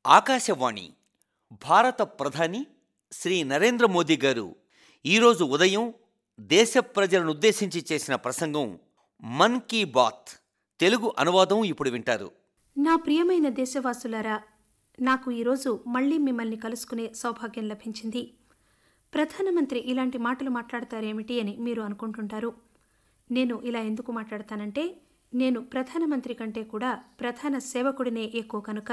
ఆకాశవాణి భారత ప్రధాని శ్రీ నరేంద్ర మోదీ గారు ఈరోజు ఉదయం దేశ ప్రజలను ఉద్దేశించి చేసిన ప్రసంగం మన్ కీ బాత్ తెలుగు అనువాదం ఇప్పుడు వింటారు నా ప్రియమైన దేశవాసులారా నాకు ఈరోజు మళ్ళీ మిమ్మల్ని కలుసుకునే సౌభాగ్యం లభించింది ప్రధానమంత్రి ఇలాంటి మాటలు మాట్లాడతారేమిటి అని మీరు అనుకుంటుంటారు నేను ఇలా ఎందుకు మాట్లాడతానంటే నేను ప్రధానమంత్రి కంటే కూడా ప్రధాన సేవకుడినే ఎక్కువ కనుక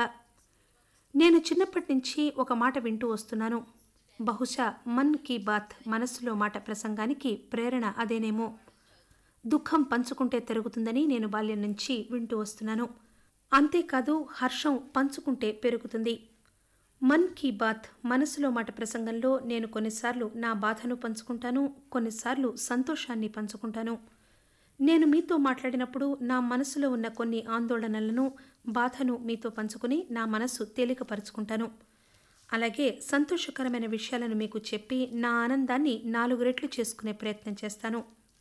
నేను చిన్నప్పటి నుంచి ఒక మాట వింటూ వస్తున్నాను బహుశా మన్ కీ బాత్ మనస్సులో మాట ప్రసంగానికి ప్రేరణ అదేనేమో దుఃఖం పంచుకుంటే పెరుగుతుందని నేను బాల్యం నుంచి వింటూ వస్తున్నాను అంతేకాదు హర్షం పంచుకుంటే పెరుగుతుంది మన్ కీ బాత్ మనసులో మాట ప్రసంగంలో నేను కొన్నిసార్లు నా బాధను పంచుకుంటాను కొన్నిసార్లు సంతోషాన్ని పంచుకుంటాను నేను మీతో మాట్లాడినప్పుడు నా మనసులో ఉన్న కొన్ని ఆందోళనలను బాధను మీతో పంచుకుని నా మనసు తేలికపరుచుకుంటాను అలాగే సంతోషకరమైన విషయాలను మీకు చెప్పి నా ఆనందాన్ని నాలుగు రెట్లు చేసుకునే ప్రయత్నం చేస్తాను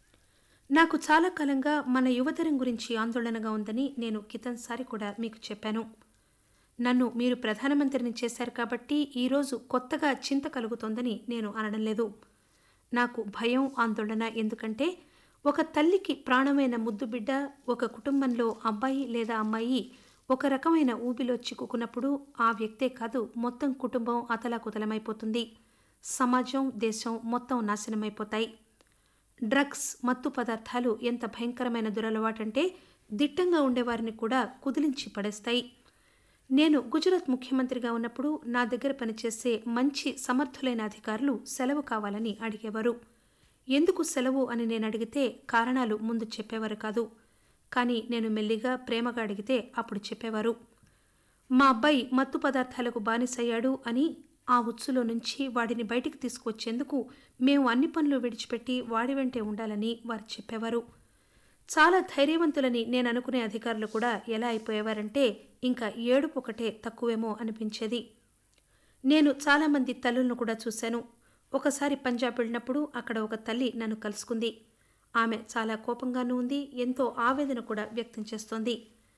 నాకు చాలా కాలంగా మన యువతరం గురించి ఆందోళనగా ఉందని నేను కితన్సారి కూడా మీకు చెప్పాను నన్ను మీరు ప్రధానమంత్రిని చేశారు కాబట్టి ఈరోజు కొత్తగా చింత కలుగుతోందని నేను అనడం లేదు నాకు భయం ఆందోళన ఎందుకంటే ఒక తల్లికి ప్రాణమైన ముద్దు బిడ్డ ఒక కుటుంబంలో అబ్బాయి లేదా అమ్మాయి ఒక రకమైన ఊబిలో చిక్కుకున్నప్పుడు ఆ వ్యక్తే కాదు మొత్తం కుటుంబం అతలాకుతలమైపోతుంది సమాజం దేశం మొత్తం నాశనమైపోతాయి డ్రగ్స్ మత్తు పదార్థాలు ఎంత భయంకరమైన దురలవాటంటే దిట్టంగా ఉండేవారిని కూడా కుదిలించి పడేస్తాయి నేను గుజరాత్ ముఖ్యమంత్రిగా ఉన్నప్పుడు నా దగ్గర పనిచేసే మంచి సమర్థులైన అధికారులు సెలవు కావాలని అడిగేవారు ఎందుకు సెలవు అని నేను అడిగితే కారణాలు ముందు చెప్పేవారు కాదు కానీ నేను మెల్లిగా ప్రేమగా అడిగితే అప్పుడు చెప్పేవారు మా అబ్బాయి మత్తు పదార్థాలకు బానిసయ్యాడు అని ఆ ఉచ్చులో నుంచి వాడిని బయటికి తీసుకొచ్చేందుకు మేము అన్ని పనులు విడిచిపెట్టి వాడి వెంటే ఉండాలని వారు చెప్పేవారు చాలా ధైర్యవంతులని నేను అనుకునే అధికారులు కూడా ఎలా అయిపోయేవారంటే ఇంకా ఏడుపు ఒకటే తక్కువేమో అనిపించేది నేను చాలామంది తల్లులను కూడా చూశాను ఒకసారి పంజాబ్ వెళ్ళినప్పుడు అక్కడ ఒక తల్లి నన్ను కలుసుకుంది ఆమె చాలా కోపంగానూ ఉంది ఎంతో ఆవేదన కూడా వ్యక్తం చేస్తోంది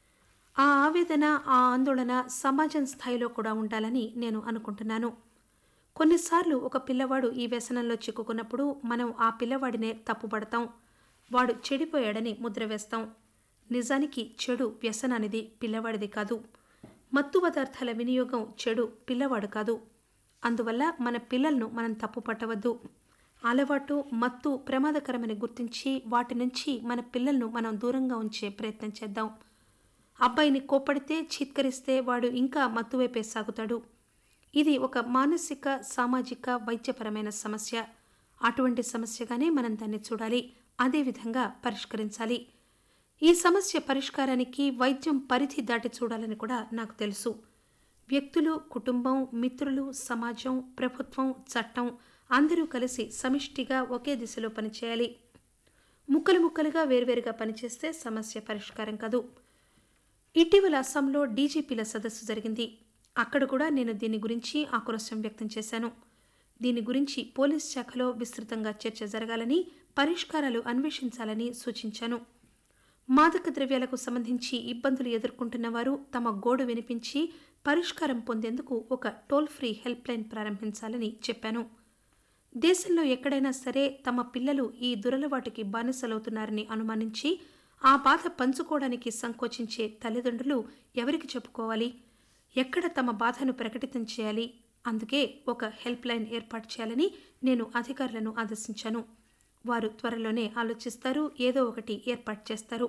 ఆ ఆవేదన ఆ ఆందోళన సమాజం స్థాయిలో కూడా ఉండాలని నేను అనుకుంటున్నాను కొన్నిసార్లు ఒక పిల్లవాడు ఈ వ్యసనంలో చిక్కుకున్నప్పుడు మనం ఆ పిల్లవాడినే తప్పుపడతాం వాడు చెడిపోయాడని ముద్ర వేస్తాం నిజానికి చెడు వ్యసనానిది పిల్లవాడిది కాదు మత్తు పదార్థాల వినియోగం చెడు పిల్లవాడు కాదు అందువల్ల మన పిల్లలను మనం తప్పు పట్టవద్దు అలవాటు మత్తు ప్రమాదకరమని గుర్తించి వాటి నుంచి మన పిల్లలను మనం దూరంగా ఉంచే ప్రయత్నం చేద్దాం అబ్బాయిని కోప్పడితే చీత్కరిస్తే వాడు ఇంకా మత్తువైపే సాగుతాడు ఇది ఒక మానసిక సామాజిక వైద్యపరమైన సమస్య అటువంటి సమస్యగానే మనం దాన్ని చూడాలి అదేవిధంగా పరిష్కరించాలి ఈ సమస్య పరిష్కారానికి వైద్యం పరిధి దాటి చూడాలని కూడా నాకు తెలుసు వ్యక్తులు కుటుంబం మిత్రులు సమాజం ప్రభుత్వం చట్టం అందరూ కలిసి సమిష్టిగా ఒకే దిశలో పనిచేయాలి ముక్కలు ముక్కలుగా వేర్వేరుగా పనిచేస్తే సమస్య పరిష్కారం కాదు ఇటీవల అస్సాంలో డీజీపీల సదస్సు జరిగింది అక్కడ కూడా నేను దీని గురించి ఆక్రోశం వ్యక్తం చేశాను దీని గురించి పోలీస్ శాఖలో విస్తృతంగా చర్చ జరగాలని పరిష్కారాలు అన్వేషించాలని సూచించాను మాదక ద్రవ్యాలకు సంబంధించి ఇబ్బందులు ఎదుర్కొంటున్న వారు తమ గోడు వినిపించి పరిష్కారం పొందేందుకు ఒక టోల్ ఫ్రీ హెల్ప్ లైన్ ప్రారంభించాలని చెప్పాను దేశంలో ఎక్కడైనా సరే తమ పిల్లలు ఈ దురలవాటుకి బానిసలవుతున్నారని అనుమానించి ఆ బాధ పంచుకోవడానికి సంకోచించే తల్లిదండ్రులు ఎవరికి చెప్పుకోవాలి ఎక్కడ తమ బాధను ప్రకటితం చేయాలి అందుకే ఒక హెల్ప్ లైన్ ఏర్పాటు చేయాలని నేను అధికారులను ఆదేశించాను వారు త్వరలోనే ఆలోచిస్తారు ఏదో ఒకటి ఏర్పాటు చేస్తారు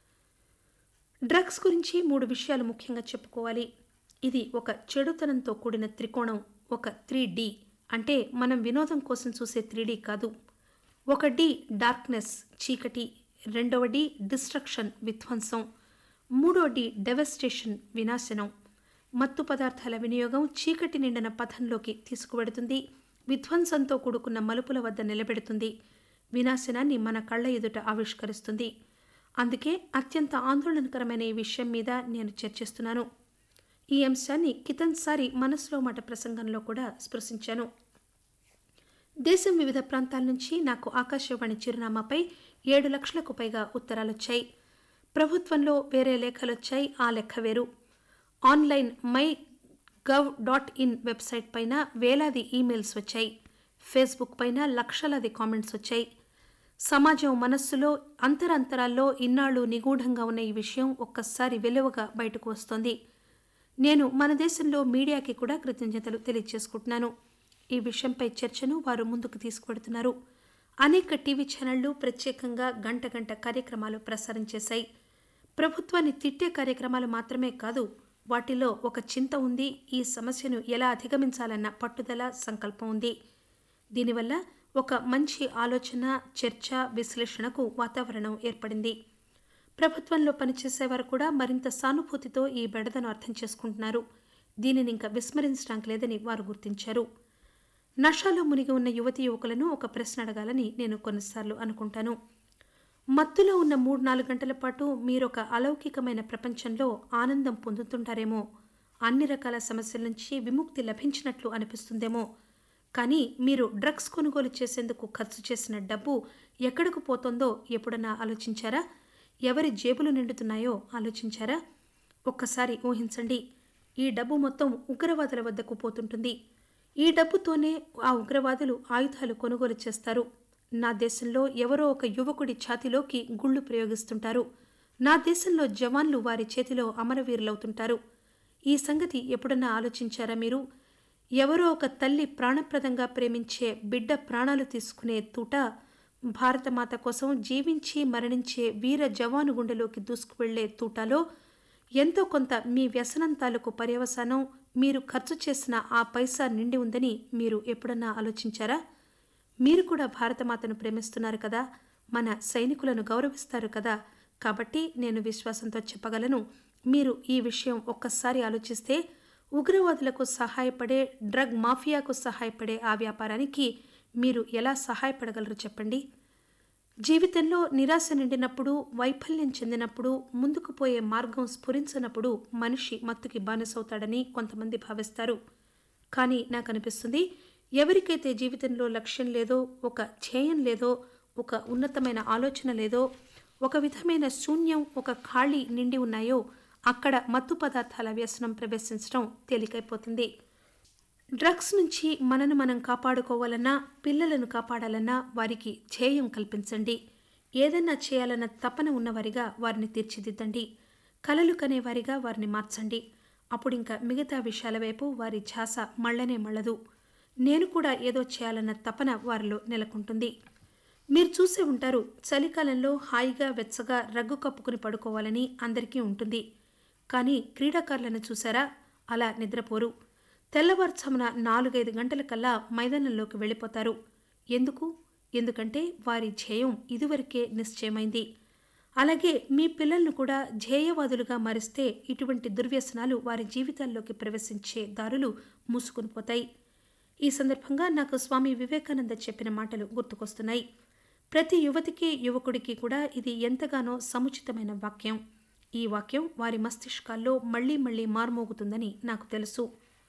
డ్రగ్స్ గురించి మూడు విషయాలు ముఖ్యంగా చెప్పుకోవాలి ఇది ఒక చెడుతనంతో కూడిన త్రికోణం ఒక త్రీ డి అంటే మనం వినోదం కోసం చూసే త్రీ డి కాదు ఒక డి డార్క్నెస్ చీకటి రెండవ డి డిస్ట్రక్షన్ విధ్వంసం మూడో డి డెవస్టేషన్ వినాశనం మత్తు పదార్థాల వినియోగం చీకటి నిండిన పథంలోకి తీసుకువెడుతుంది విధ్వంసంతో కూడుకున్న మలుపుల వద్ద నిలబెడుతుంది వినాశనాన్ని మన కళ్ళ ఎదుట ఆవిష్కరిస్తుంది అందుకే అత్యంత ఆందోళనకరమైన ఈ విషయం మీద నేను చర్చిస్తున్నాను ఈ అంశాన్ని కితన్సారి మనసులో మాట ప్రసంగంలో కూడా స్పృశించాను దేశం వివిధ ప్రాంతాల నుంచి నాకు ఆకాశవాణి చిరునామాపై ఏడు లక్షలకు పైగా ఉత్తరాలొచ్చాయి ప్రభుత్వంలో వేరే లేఖలొచ్చాయి ఆ లెక్క వేరు online my gov dot in website పైన వేలాది ఈమెయిల్స్ వచ్చాయి ఫేస్బుక్ పైన లక్షలాది కామెంట్స్ వచ్చాయి సమాజం మనస్సులో అంతరంతరాల్లో ఇన్నాళ్లు నిగూఢంగా ఉన్న ఈ విషయం ఒక్కసారి వెలువగా బయటకు వస్తోంది నేను మన దేశంలో మీడియాకి కూడా కృతజ్ఞతలు తెలియజేసుకుంటున్నాను ఈ విషయంపై చర్చను వారు ముందుకు తీసుకువెడుతున్నారు అనేక టీవీ ఛానళ్లు ప్రత్యేకంగా గంట గంట కార్యక్రమాలు ప్రసారం చేశాయి ప్రభుత్వాన్ని తిట్టే కార్యక్రమాలు మాత్రమే కాదు వాటిలో ఒక చింత ఉంది ఈ సమస్యను ఎలా అధిగమించాలన్న పట్టుదల సంకల్పం ఉంది దీనివల్ల ఒక మంచి ఆలోచన చర్చ విశ్లేషణకు వాతావరణం ఏర్పడింది ప్రభుత్వంలో పనిచేసేవారు కూడా మరింత సానుభూతితో ఈ బెడదను అర్థం చేసుకుంటున్నారు దీనిని ఇంకా విస్మరించడానికి లేదని వారు గుర్తించారు నషాలో మునిగి ఉన్న యువతి యువకులను ఒక ప్రశ్న అడగాలని నేను కొన్నిసార్లు అనుకుంటాను మత్తులో ఉన్న మూడు నాలుగు గంటల పాటు మీరొక అలౌకికమైన ప్రపంచంలో ఆనందం పొందుతుంటారేమో అన్ని రకాల సమస్యల నుంచి విముక్తి లభించినట్లు అనిపిస్తుందేమో కానీ మీరు డ్రగ్స్ కొనుగోలు చేసేందుకు ఖర్చు చేసిన డబ్బు ఎక్కడకు పోతుందో ఎప్పుడన్నా ఆలోచించారా ఎవరి జేబులు నిండుతున్నాయో ఆలోచించారా ఒక్కసారి ఊహించండి ఈ డబ్బు మొత్తం ఉగ్రవాదుల వద్దకు పోతుంటుంది ఈ డబ్బుతోనే ఆ ఉగ్రవాదులు ఆయుధాలు కొనుగోలు చేస్తారు నా దేశంలో ఎవరో ఒక యువకుడి ఛాతిలోకి గుళ్ళు ప్రయోగిస్తుంటారు నా దేశంలో జవాన్లు వారి చేతిలో అమరవీరులవుతుంటారు ఈ సంగతి ఎప్పుడన్నా ఆలోచించారా మీరు ఎవరో ఒక తల్లి ప్రాణప్రదంగా ప్రేమించే బిడ్డ ప్రాణాలు తీసుకునే తూట భారతమాత కోసం జీవించి మరణించే వీర జవాను గుండెలోకి దూసుకువెళ్లే తూటాలో ఎంతో కొంత మీ వ్యసనం తాలూకు పర్యవసానం మీరు ఖర్చు చేసిన ఆ పైసా నిండి ఉందని మీరు ఎప్పుడన్నా ఆలోచించారా మీరు కూడా భారతమాతను ప్రేమిస్తున్నారు కదా మన సైనికులను గౌరవిస్తారు కదా కాబట్టి నేను విశ్వాసంతో చెప్పగలను మీరు ఈ విషయం ఒక్కసారి ఆలోచిస్తే ఉగ్రవాదులకు సహాయపడే డ్రగ్ మాఫియాకు సహాయపడే ఆ వ్యాపారానికి మీరు ఎలా సహాయపడగలరు చెప్పండి జీవితంలో నిరాశ నిండినప్పుడు వైఫల్యం చెందినప్పుడు ముందుకు పోయే మార్గం స్ఫురించినప్పుడు మనిషి మత్తుకి బానిసవుతాడని కొంతమంది భావిస్తారు కానీ నాకు అనిపిస్తుంది ఎవరికైతే జీవితంలో లక్ష్యం లేదో ఒక ధ్యేయం లేదో ఒక ఉన్నతమైన ఆలోచన లేదో ఒక విధమైన శూన్యం ఒక ఖాళీ నిండి ఉన్నాయో అక్కడ మత్తు పదార్థాల వ్యసనం ప్రవేశించడం తేలికైపోతుంది డ్రగ్స్ నుంచి మనను మనం కాపాడుకోవాలన్నా పిల్లలను కాపాడాలన్నా వారికి ధ్యేయం కల్పించండి ఏదన్నా చేయాలన్న తపన ఉన్నవారిగా వారిని తీర్చిదిద్దండి కలలు కనేవారిగా వారిని మార్చండి అప్పుడు ఇంకా మిగతా విషయాల వైపు వారి ఝాస మళ్ళనే మళ్ళదు నేను కూడా ఏదో చేయాలన్న తపన వారిలో నెలకొంటుంది మీరు చూసే ఉంటారు చలికాలంలో హాయిగా వెచ్చగా రగ్గు కప్పుకుని పడుకోవాలని అందరికీ ఉంటుంది కానీ క్రీడాకారులను చూసారా అలా నిద్రపోరు తెల్లవారుజామున నాలుగైదు గంటల కల్లా మైదానంలోకి వెళ్ళిపోతారు ఎందుకు ఎందుకంటే వారి ధ్యేయం ఇదివరకే నిశ్చయమైంది అలాగే మీ పిల్లలను కూడా ధ్యేయవాదులుగా మారిస్తే ఇటువంటి దుర్వ్యసనాలు వారి జీవితాల్లోకి ప్రవేశించే దారులు మూసుకుని పోతాయి ఈ సందర్భంగా నాకు స్వామి వివేకానంద చెప్పిన మాటలు గుర్తుకొస్తున్నాయి ప్రతి యువతికి యువకుడికి కూడా ఇది ఎంతగానో సముచితమైన వాక్యం ఈ వాక్యం వారి మస్తిష్కాల్లో మళ్లీ మళ్లీ మార్మోగుతుందని నాకు తెలుసు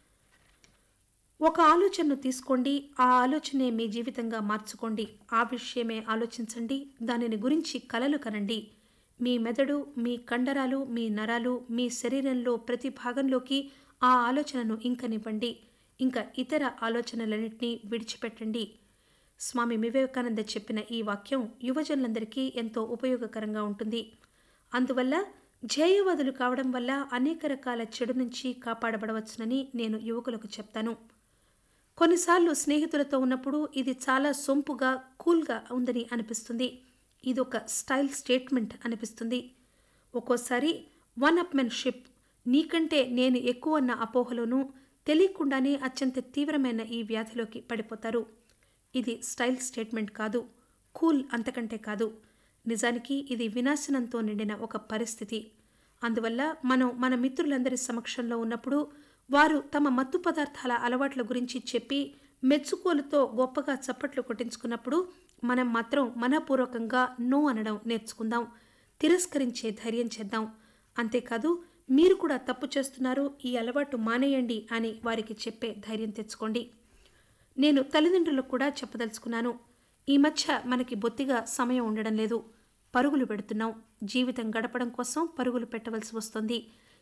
ఒక ఆలోచనను తీసుకోండి ఆ ఆలోచనే మీ జీవితంగా మార్చుకోండి ఆ విషయమే ఆలోచించండి దానిని గురించి కలలు కనండి మీ మెదడు మీ కండరాలు మీ నరాలు మీ శరీరంలో ప్రతి భాగంలోకి ఆ ఆలోచనను ఇంకనివ్వండి ఇంకా ఇతర ఆలోచనలన్నింటినీ విడిచిపెట్టండి స్వామి వివేకానంద చెప్పిన ఈ వాక్యం యువజనులందరికీ ఎంతో ఉపయోగకరంగా ఉంటుంది అందువల్ల ధ్యేయవాదులు కావడం వల్ల అనేక రకాల చెడు నుంచి కాపాడబడవచ్చునని నేను యువకులకు చెప్తాను కొన్నిసార్లు స్నేహితులతో ఉన్నప్పుడు ఇది చాలా సొంపుగా కూల్గా ఉందని అనిపిస్తుంది ఇది ఒక స్టైల్ స్టేట్మెంట్ అనిపిస్తుంది ఒక్కోసారి వన్ అప్మెన్షిప్ నీకంటే నేను ఎక్కువ అన్న అపోహలోనూ తెలియకుండానే అత్యంత తీవ్రమైన ఈ వ్యాధిలోకి పడిపోతారు ఇది స్టైల్ స్టేట్మెంట్ కాదు కూల్ అంతకంటే కాదు నిజానికి ఇది వినాశనంతో నిండిన ఒక పరిస్థితి అందువల్ల మనం మన మిత్రులందరి సమక్షంలో ఉన్నప్పుడు వారు తమ మత్తు పదార్థాల అలవాట్ల గురించి చెప్పి మెచ్చుకోలుతో గొప్పగా చప్పట్లు కొట్టించుకున్నప్పుడు మనం మాత్రం మనపూర్వకంగా నో అనడం నేర్చుకుందాం తిరస్కరించే ధైర్యం చేద్దాం అంతేకాదు మీరు కూడా తప్పు చేస్తున్నారు ఈ అలవాటు మానేయండి అని వారికి చెప్పే ధైర్యం తెచ్చుకోండి నేను తల్లిదండ్రులకు కూడా చెప్పదలుచుకున్నాను ఈ మధ్య మనకి బొత్తిగా సమయం ఉండడం లేదు పరుగులు పెడుతున్నాం జీవితం గడపడం కోసం పరుగులు పెట్టవలసి వస్తుంది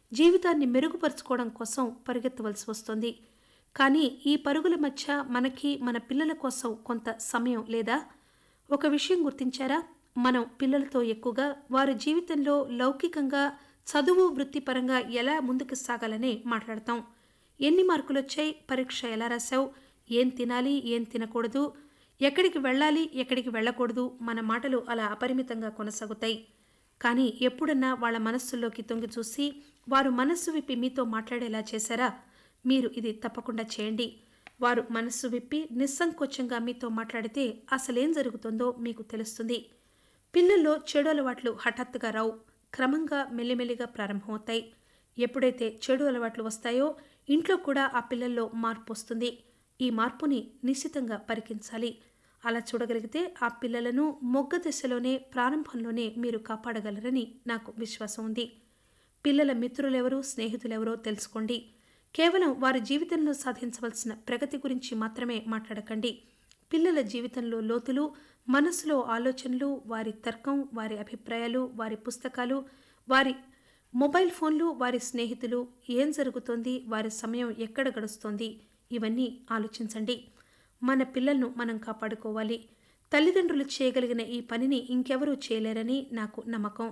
జీవితాన్ని మెరుగుపరుచుకోవడం కోసం పరిగెత్తవలసి వస్తుంది కానీ ఈ పరుగుల మధ్య మనకి మన పిల్లల కోసం కొంత సమయం లేదా ఒక విషయం గుర్తించారా మనం పిల్లలతో ఎక్కువగా వారి జీవితంలో లౌకికంగా చదువు వృత్తిపరంగా ఎలా ముందుకు సాగాలని మాట్లాడతాం ఎన్ని మార్కులు వచ్చాయి పరీక్ష ఎలా రాశావు ఏం తినాలి ఏం తినకూడదు ఎక్కడికి వెళ్ళాలి ఎక్కడికి వెళ్ళకూడదు మన మాటలు అలా అపరిమితంగా కొనసాగుతాయి కానీ ఎప్పుడన్నా వాళ్ళ మనస్సుల్లోకి తొంగి చూసి వారు మనస్సు విప్పి మీతో మాట్లాడేలా చేశారా మీరు ఇది తప్పకుండా చేయండి వారు మనస్సు విప్పి నిస్సంకోచంగా మీతో మాట్లాడితే అసలేం జరుగుతుందో మీకు తెలుస్తుంది పిల్లల్లో చెడు అలవాట్లు హఠాత్తుగా రావు క్రమంగా మెల్లిమెల్లిగా ప్రారంభమవుతాయి ఎప్పుడైతే చెడు అలవాట్లు వస్తాయో ఇంట్లో కూడా ఆ పిల్లల్లో మార్పు వస్తుంది ఈ మార్పుని నిశ్చితంగా పరికించాలి అలా చూడగలిగితే ఆ పిల్లలను మొగ్గ దశలోనే ప్రారంభంలోనే మీరు కాపాడగలరని నాకు విశ్వాసం ఉంది పిల్లల మిత్రులెవరో స్నేహితులెవరో తెలుసుకోండి కేవలం వారి జీవితంలో సాధించవలసిన ప్రగతి గురించి మాత్రమే మాట్లాడకండి పిల్లల జీవితంలో లోతులు మనసులో ఆలోచనలు వారి తర్కం వారి అభిప్రాయాలు వారి పుస్తకాలు వారి మొబైల్ ఫోన్లు వారి స్నేహితులు ఏం జరుగుతోంది వారి సమయం ఎక్కడ గడుస్తోంది ఇవన్నీ ఆలోచించండి మన పిల్లలను మనం కాపాడుకోవాలి తల్లిదండ్రులు చేయగలిగిన ఈ పనిని ఇంకెవరూ చేయలేరని నాకు నమ్మకం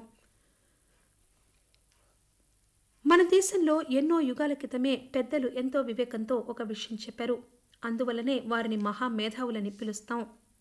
మన దేశంలో ఎన్నో యుగాల క్రితమే పెద్దలు ఎంతో వివేకంతో ఒక విషయం చెప్పారు అందువలనే వారిని మహామేధావులని పిలుస్తాం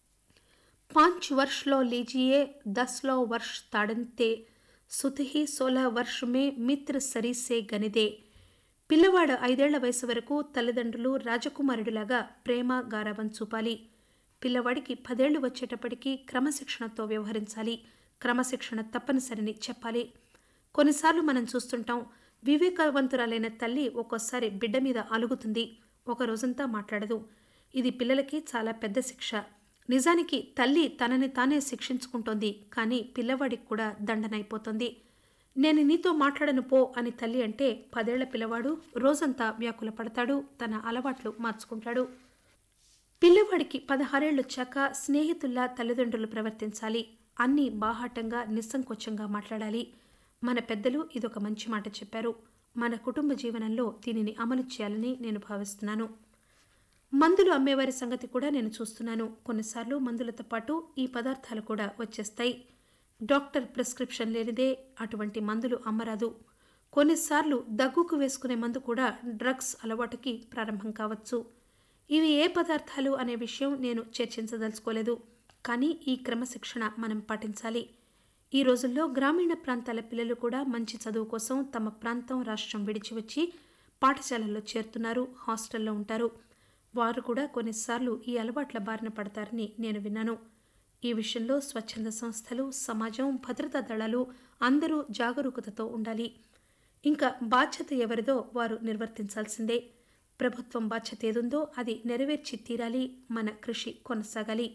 పాంచ్ వర్ష్లో లీజియే దస్లో వర్ష్ తాడంతే సుతిహి సోలా వర్ష్ మే మిత్ర సరీసే గనిదే పిల్లవాడు ఐదేళ్ల వయసు వరకు తల్లిదండ్రులు రాజకుమారుడిలాగా ప్రేమ గారాబం చూపాలి పిల్లవాడికి పదేళ్లు వచ్చేటప్పటికీ క్రమశిక్షణతో వ్యవహరించాలి క్రమశిక్షణ తప్పనిసరిని చెప్పాలి కొన్నిసార్లు మనం చూస్తుంటాం వివేకవంతురాలైన తల్లి ఒక్కోసారి బిడ్డ మీద అలుగుతుంది ఒక రోజంతా మాట్లాడదు ఇది పిల్లలకి చాలా పెద్ద శిక్ష నిజానికి తల్లి తనని తానే శిక్షించుకుంటోంది కానీ పిల్లవాడికి కూడా దండనైపోతుంది నేను నీతో మాట్లాడను పో అని తల్లి అంటే పదేళ్ల పిల్లవాడు రోజంతా వ్యాకుల పడతాడు తన అలవాట్లు మార్చుకుంటాడు పిల్లవాడికి పదహారేళ్ళొచ్చాక స్నేహితుల్లా తల్లిదండ్రులు ప్రవర్తించాలి అన్నీ బాహాటంగా నిస్సంకోచంగా మాట్లాడాలి మన పెద్దలు ఇదొక మంచి మాట చెప్పారు మన కుటుంబ జీవనంలో దీనిని అమలు చేయాలని నేను భావిస్తున్నాను మందులు అమ్మేవారి సంగతి కూడా నేను చూస్తున్నాను కొన్నిసార్లు మందులతో పాటు ఈ పదార్థాలు కూడా వచ్చేస్తాయి డాక్టర్ ప్రిస్క్రిప్షన్ లేనిదే అటువంటి మందులు అమ్మరాదు కొన్నిసార్లు దగ్గుకు వేసుకునే మందు కూడా డ్రగ్స్ అలవాటుకి ప్రారంభం కావచ్చు ఇవి ఏ పదార్థాలు అనే విషయం నేను చర్చించదలుచుకోలేదు కానీ ఈ క్రమశిక్షణ మనం పాటించాలి ఈ రోజుల్లో గ్రామీణ ప్రాంతాల పిల్లలు కూడా మంచి చదువు కోసం తమ ప్రాంతం రాష్ట్రం విడిచి వచ్చి పాఠశాలల్లో చేరుతున్నారు హాస్టల్లో ఉంటారు వారు కూడా కొన్నిసార్లు ఈ అలవాట్ల బారిన పడతారని నేను విన్నాను ఈ విషయంలో స్వచ్ఛంద సంస్థలు సమాజం భద్రతా దళాలు అందరూ జాగరూకతతో ఉండాలి ఇంకా బాధ్యత ఎవరిదో వారు నిర్వర్తించాల్సిందే ప్రభుత్వం బాధ్యత ఏదుందో అది నెరవేర్చి తీరాలి మన కృషి కొనసాగాలి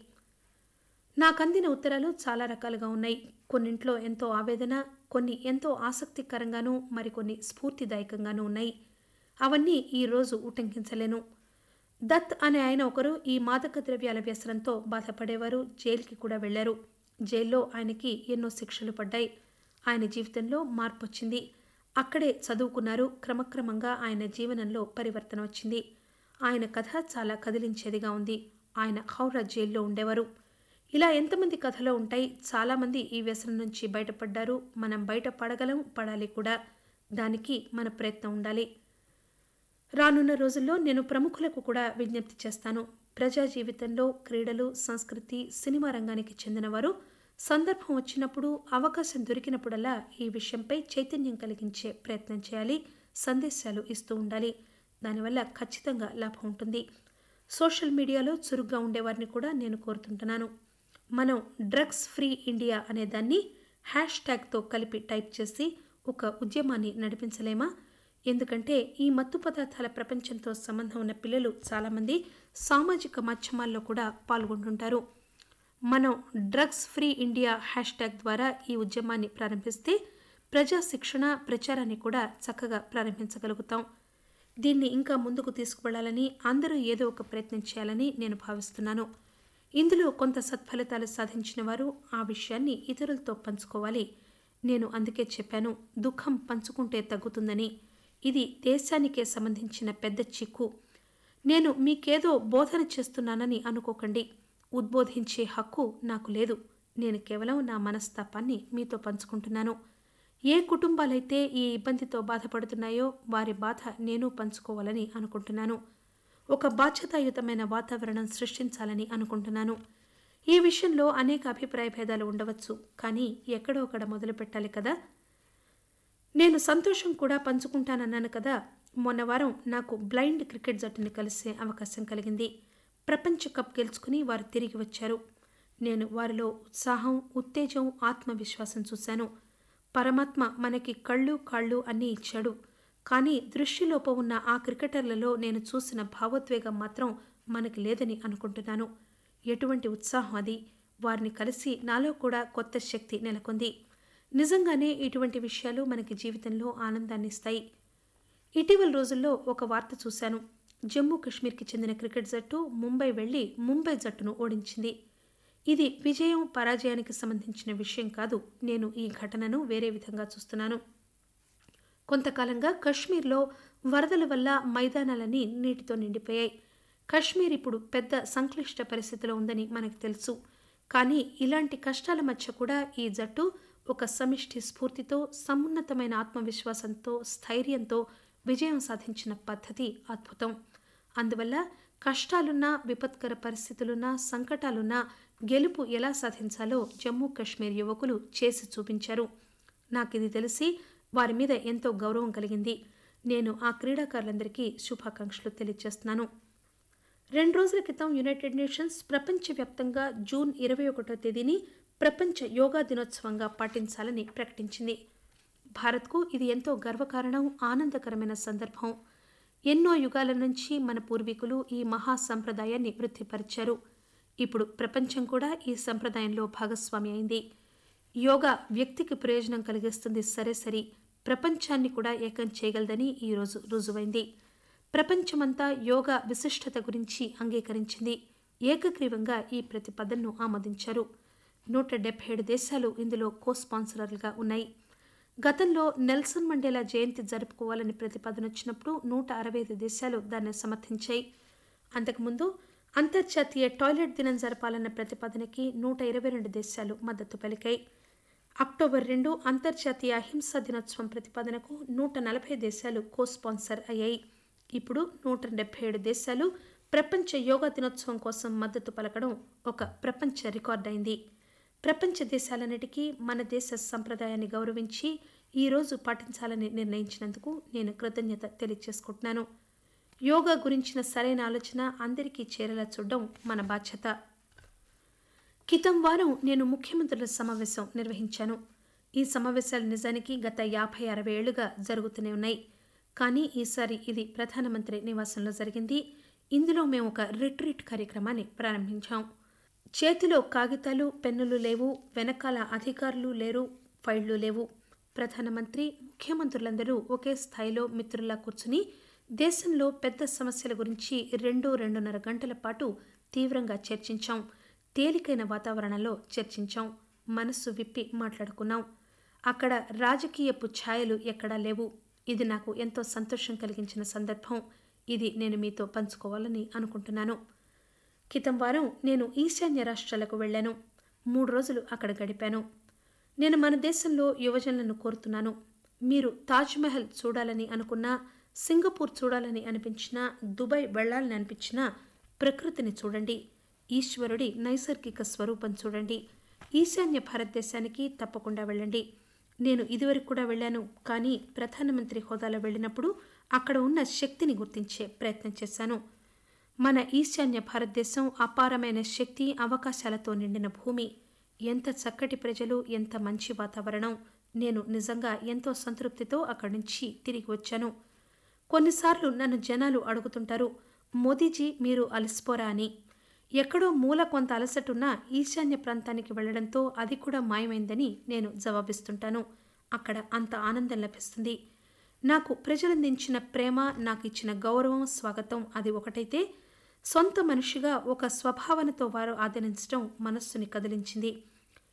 నాకందిన ఉత్తరాలు చాలా రకాలుగా ఉన్నాయి కొన్నింట్లో ఎంతో ఆవేదన కొన్ని ఎంతో ఆసక్తికరంగానూ మరికొన్ని స్ఫూర్తిదాయకంగానూ ఉన్నాయి అవన్నీ ఈరోజు ఉటంకించలేను దత్ అనే ఆయన ఒకరు ఈ మాదక ద్రవ్యాల వ్యసనంతో బాధపడేవారు జైలుకి కూడా వెళ్లారు జైల్లో ఆయనకి ఎన్నో శిక్షలు పడ్డాయి ఆయన జీవితంలో మార్పు వచ్చింది అక్కడే చదువుకున్నారు క్రమక్రమంగా ఆయన జీవనంలో పరివర్తన వచ్చింది ఆయన కథ చాలా కదిలించేదిగా ఉంది ఆయన హౌరా జైల్లో ఉండేవారు ఇలా ఎంతమంది కథలో ఉంటాయి చాలామంది ఈ వ్యసనం నుంచి బయటపడ్డారు మనం బయట పడగలం పడాలి కూడా దానికి మన ప్రయత్నం ఉండాలి రానున్న రోజుల్లో నేను ప్రముఖులకు కూడా విజ్ఞప్తి చేస్తాను ప్రజా జీవితంలో క్రీడలు సంస్కృతి సినిమా రంగానికి చెందినవారు సందర్భం వచ్చినప్పుడు అవకాశం దొరికినప్పుడల్లా ఈ విషయంపై చైతన్యం కలిగించే ప్రయత్నం చేయాలి సందేశాలు ఇస్తూ ఉండాలి దానివల్ల ఖచ్చితంగా లాభం ఉంటుంది సోషల్ మీడియాలో చురుగ్గా ఉండేవారిని కూడా నేను కోరుతుంటున్నాను మనం డ్రగ్స్ ఫ్రీ ఇండియా అనే దాన్ని హ్యాష్ ట్యాగ్తో కలిపి టైప్ చేసి ఒక ఉద్యమాన్ని నడిపించలేమా ఎందుకంటే ఈ మత్తు పదార్థాల ప్రపంచంతో సంబంధం ఉన్న పిల్లలు చాలామంది సామాజిక మాధ్యమాల్లో కూడా పాల్గొంటుంటారు మనం drugs free India hashtag ద్వారా ఈ ఉద్యమాన్ని ప్రారంభిస్తే ప్రజా శిక్షణ ప్రచారాన్ని కూడా చక్కగా ప్రారంభించగలుగుతాం దీన్ని ఇంకా ముందుకు తీసుకువెళ్లాలని అందరూ ఏదో ఒక ప్రయత్నం చేయాలని నేను భావిస్తున్నాను ఇందులో కొంత సత్ఫలితాలు సాధించిన వారు ఆ విషయాన్ని ఇతరులతో పంచుకోవాలి నేను అందుకే చెప్పాను దుఃఖం పంచుకుంటే తగ్గుతుందని ఇది దేశానికే సంబంధించిన పెద్ద చిక్కు నేను మీకేదో బోధన చేస్తున్నానని అనుకోకండి ఉద్బోధించే హక్కు నాకు లేదు నేను కేవలం నా మనస్తాపాన్ని మీతో పంచుకుంటున్నాను ఏ కుటుంబాలైతే ఈ ఇబ్బందితో బాధపడుతున్నాయో వారి బాధ నేను పంచుకోవాలని అనుకుంటున్నాను ఒక బాధ్యతాయుతమైన వాతావరణం సృష్టించాలని అనుకుంటున్నాను ఈ విషయంలో అనేక అభిప్రాయ భేదాలు ఉండవచ్చు కానీ ఎక్కడో ఒకడ మొదలు పెట్టాలి కదా నేను సంతోషం కూడా పంచుకుంటానన్నాను కదా మొన్న వారం నాకు బ్లైండ్ క్రికెట్ జట్టుని కలిసే అవకాశం కలిగింది ప్రపంచ కప్ గెలుచుకుని వారు తిరిగి వచ్చారు నేను వారిలో ఉత్సాహం ఉత్తేజం ఆత్మవిశ్వాసం చూశాను పరమాత్మ మనకి కళ్ళు కాళ్ళు అన్నీ ఇచ్చాడు కానీ దృష్టిలోపం ఉన్న ఆ క్రికెటర్లలో నేను చూసిన భావోద్వేగం మాత్రం మనకి లేదని అనుకుంటున్నాను ఎటువంటి ఉత్సాహం అది వారిని కలిసి నాలో కూడా కొత్త శక్తి నెలకొంది నిజంగానే ఇటువంటి విషయాలు మనకి జీవితంలో ఆనందాన్ని ఇస్తాయి ఇటీవల రోజుల్లో ఒక వార్త చూశాను జమ్మూ కాశ్మీర్కి చెందిన క్రికెట్ జట్టు ముంబై వెళ్లి ముంబై జట్టును ఓడించింది ఇది విజయం పరాజయానికి సంబంధించిన విషయం కాదు నేను ఈ ఘటనను వేరే విధంగా చూస్తున్నాను కొంతకాలంగా కశ్మీర్లో వరదల వల్ల మైదానాలన్నీ నీటితో నిండిపోయాయి కశ్మీర్ ఇప్పుడు పెద్ద సంక్లిష్ట పరిస్థితిలో ఉందని మనకు తెలుసు కానీ ఇలాంటి కష్టాల మధ్య కూడా ఈ జట్టు ఒక సమిష్టి స్ఫూర్తితో సమున్నతమైన ఆత్మవిశ్వాసంతో స్థైర్యంతో విజయం సాధించిన పద్ధతి అద్భుతం అందువల్ల కష్టాలున్నా విపత్కర పరిస్థితులున్నా సంకటాలున్నా గెలుపు ఎలా సాధించాలో జమ్మూ కాశ్మీర్ యువకులు చేసి చూపించారు నాకు ఇది తెలిసి వారి మీద ఎంతో గౌరవం కలిగింది నేను ఆ క్రీడాకారులందరికీ శుభాకాంక్షలు తెలియజేస్తున్నాను రెండు రోజుల క్రితం యునైటెడ్ నేషన్స్ ప్రపంచవ్యాప్తంగా జూన్ ఇరవై ఒకటో తేదీని ప్రపంచ యోగా దినోత్సవంగా పాటించాలని ప్రకటించింది భారత్కు ఇది ఎంతో గర్వకారణం ఆనందకరమైన సందర్భం ఎన్నో యుగాల నుంచి మన పూర్వీకులు ఈ మహా సంప్రదాయాన్ని వృద్ధిపరిచారు ఇప్పుడు ప్రపంచం కూడా ఈ సంప్రదాయంలో భాగస్వామి అయింది యోగా వ్యక్తికి ప్రయోజనం కలిగిస్తుంది సరే సరి ప్రపంచాన్ని కూడా ఏకం చేయగలదని ఈరోజు రుజువైంది ప్రపంచమంతా యోగా విశిష్టత గురించి అంగీకరించింది ఏకగ్రీవంగా ఈ ప్రతిపాదనను ఆమోదించారు నూట డెబ్బై ఏడు దేశాలు ఇందులో కో స్పాన్సరర్లుగా ఉన్నాయి గతంలో నెల్సన్ మండేలా జయంతి జరుపుకోవాలని ప్రతిపాదన వచ్చినప్పుడు నూట అరవై ఐదు దేశాలు దాన్ని సమర్థించాయి అంతకుముందు అంతర్జాతీయ టాయిలెట్ దినం జరపాలన్న ప్రతిపాదనకి నూట ఇరవై రెండు దేశాలు మద్దతు పలికాయి అక్టోబర్ రెండు అంతర్జాతీయ అహింసా దినోత్సవం ప్రతిపాదనకు నూట నలభై దేశాలు కో స్పాన్సర్ అయ్యాయి ఇప్పుడు నూట డెబ్బై ఏడు దేశాలు ప్రపంచ యోగా దినోత్సవం కోసం మద్దతు పలకడం ఒక ప్రపంచ రికార్డ్ అయింది ప్రపంచ దేశాలన్నిటికీ మన దేశ సంప్రదాయాన్ని గౌరవించి ఈరోజు పాటించాలని నిర్ణయించినందుకు నేను కృతజ్ఞత తెలియజేసుకుంటున్నాను యోగా గురించిన సరైన ఆలోచన అందరికీ చేరేలా చూడడం మన బాధ్యత క్రితం వారం నేను ముఖ్యమంత్రుల సమావేశం నిర్వహించాను ఈ సమావేశాలు నిజానికి గత యాభై అరవై ఏళ్లుగా జరుగుతూనే ఉన్నాయి కానీ ఈసారి ఇది ప్రధానమంత్రి నివాసంలో జరిగింది ఇందులో మేము ఒక రిట్రీట్ కార్యక్రమాన్ని ప్రారంభించాం చేతిలో కాగితాలు పెన్నులు లేవు వెనకాల అధికారులు లేరు ఫైళ్లు లేవు ప్రధానమంత్రి ముఖ్యమంత్రులందరూ ఒకే స్థాయిలో మిత్రుల్లా కూర్చుని దేశంలో పెద్ద సమస్యల గురించి రెండు రెండున్నర గంటల పాటు తీవ్రంగా చర్చించాం తేలికైన వాతావరణంలో చర్చించాం మనస్సు విప్పి మాట్లాడుకున్నాం అక్కడ రాజకీయపు ఛాయలు ఎక్కడా లేవు ఇది నాకు ఎంతో సంతోషం కలిగించిన సందర్భం ఇది నేను మీతో పంచుకోవాలని అనుకుంటున్నాను క్రితం వారం నేను ఈశాన్య రాష్ట్రాలకు వెళ్ళాను మూడు రోజులు అక్కడ గడిపాను నేను మన దేశంలో యువజనులను కోరుతున్నాను మీరు తాజ్మహల్ చూడాలని అనుకున్నా సింగపూర్ చూడాలని అనిపించినా దుబాయ్ వెళ్ళాలని అనిపించినా ప్రకృతిని చూడండి ఈశ్వరుడి నైసర్గిక స్వరూపం చూడండి ఈశాన్య భారతదేశానికి తప్పకుండా వెళ్ళండి నేను ఇదివరకు కూడా వెళ్ళాను కానీ ప్రధానమంత్రి హోదాలో వెళ్ళినప్పుడు అక్కడ ఉన్న శక్తిని గుర్తించే ప్రయత్నం చేశాను మన ఈశాన్య భారతదేశం అపారమైన శక్తి అవకాశాలతో నిండిన భూమి ఎంత చక్కటి ప్రజలు ఎంత మంచి వాతావరణం నేను నిజంగా ఎంతో సంతృప్తితో అక్కడి నుంచి తిరిగి వచ్చాను కొన్నిసార్లు నన్ను జనాలు అడుగుతుంటారు మోదీజీ మీరు అలసిపోరా అని ఎక్కడో మూల కొంత అలసటున్నా ఈశాన్య ప్రాంతానికి వెళ్లడంతో అది కూడా మాయమైందని నేను జవాబిస్తుంటాను అక్కడ అంత ఆనందం లభిస్తుంది నాకు ప్రజలందించిన ప్రేమ నాకు ఇచ్చిన గౌరవం స్వాగతం అది ఒకటైతే సొంత మనిషిగా ఒక స్వభావనతో వారు ఆదరించడం మనస్సుని కదిలించింది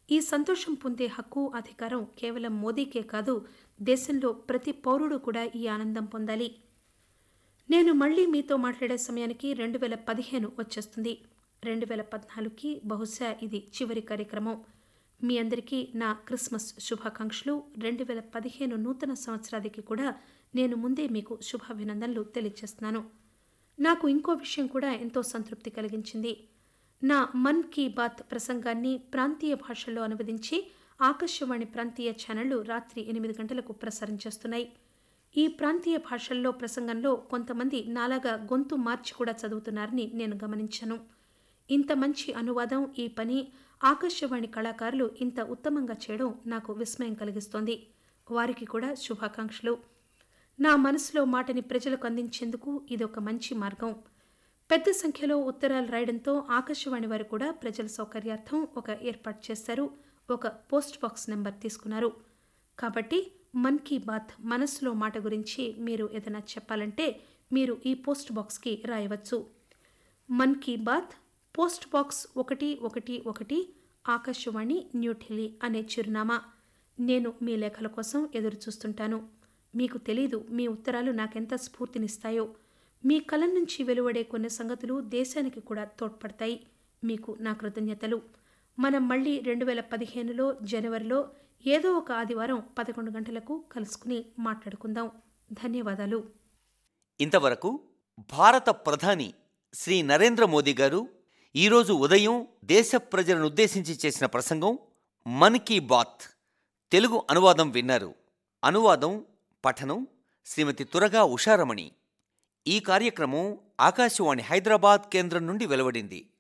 ఈ సంతోషం పొందే హక్కు అధికారం కేవలం మోదీకే కాదు దేశంలో ప్రతి పౌరుడు కూడా ఈ ఆనందం పొందాలి నేను మళ్ళీ మీతో మాట్లాడే సమయానికి రెండు వేల పదిహేను వచ్చేస్తుంది రెండు వేల పద్నాలుగుకి బహుశా ఇది చివరి కార్యక్రమం మీ అందరికీ నా క్రిస్మస్ శుభాకాంక్షలు రెండు వేల పదిహేను నూతన సంవత్సరానికి కూడా నేను ముందే మీకు శుభాభినందనలు తెలియజేస్తున్నాను నాకు ఇంకో విషయం కూడా ఎంతో సంతృప్తి కలిగించింది నా మన్ కీ బాత్ ప్రసంగాన్ని ప్రాంతీయ భాషల్లో అనువదించి ఆకాశవాణి ప్రాంతీయ ఛానళ్లు రాత్రి ఎనిమిది గంటలకు ప్రసారం చేస్తున్నాయి ఈ ప్రాంతీయ భాషల్లో ప్రసంగంలో కొంతమంది నాలాగా గొంతు మార్చి కూడా చదువుతున్నారని నేను గమనించాను ఇంత మంచి అనువాదం ఈ పని ఆకాశవాణి కళాకారులు ఇంత ఉత్తమంగా చేయడం నాకు విస్మయం కలిగిస్తోంది వారికి కూడా శుభాకాంక్షలు నా మనసులో మాటని ప్రజలకు అందించేందుకు ఇది ఒక మంచి మార్గం పెద్ద సంఖ్యలో ఉత్తరాలు రాయడంతో ఆకాశవాణి వారు కూడా ప్రజల సౌకర్యార్థం ఒక ఏర్పాటు చేశారు ఒక పోస్ట్ బాక్స్ నెంబర్ తీసుకున్నారు కాబట్టి మన్ కీ బాత్ మనసులో మాట గురించి మీరు ఏదైనా చెప్పాలంటే మీరు ఈ పోస్ట్ బాక్స్కి రాయవచ్చు మన్ కీ బాత్ పోస్ట్ బాక్స్ ఒకటి ఒకటి ఒకటి ఆకాశవాణి న్యూఢిల్లీ అనే చిరునామా నేను మీ లేఖల కోసం ఎదురు చూస్తుంటాను మీకు తెలీదు మీ ఉత్తరాలు నాకెంత స్ఫూర్తినిస్తాయో మీ కలం నుంచి వెలువడే కొన్ని సంగతులు దేశానికి కూడా తోడ్పడతాయి మీకు నా కృతజ్ఞతలు మనం మళ్ళీ రెండు వేల పదిహేనులో జనవరిలో ఏదో ఒక ఆదివారం పదకొండు గంటలకు కలుసుకుని మాట్లాడుకుందాం ధన్యవాదాలు ఇంతవరకు భారత ప్రధాని శ్రీ నరేంద్ర మోదీ గారు ఈరోజు ఉదయం దేశ ప్రజలను ఉద్దేశించి చేసిన ప్రసంగం మన్ కీ బాత్ తెలుగు అనువాదం విన్నారు అనువాదం పఠనం శ్రీమతి తురగా ఉషారమణి ఈ కార్యక్రమం ఆకాశవాణి హైదరాబాద్ కేంద్రం నుండి వెలువడింది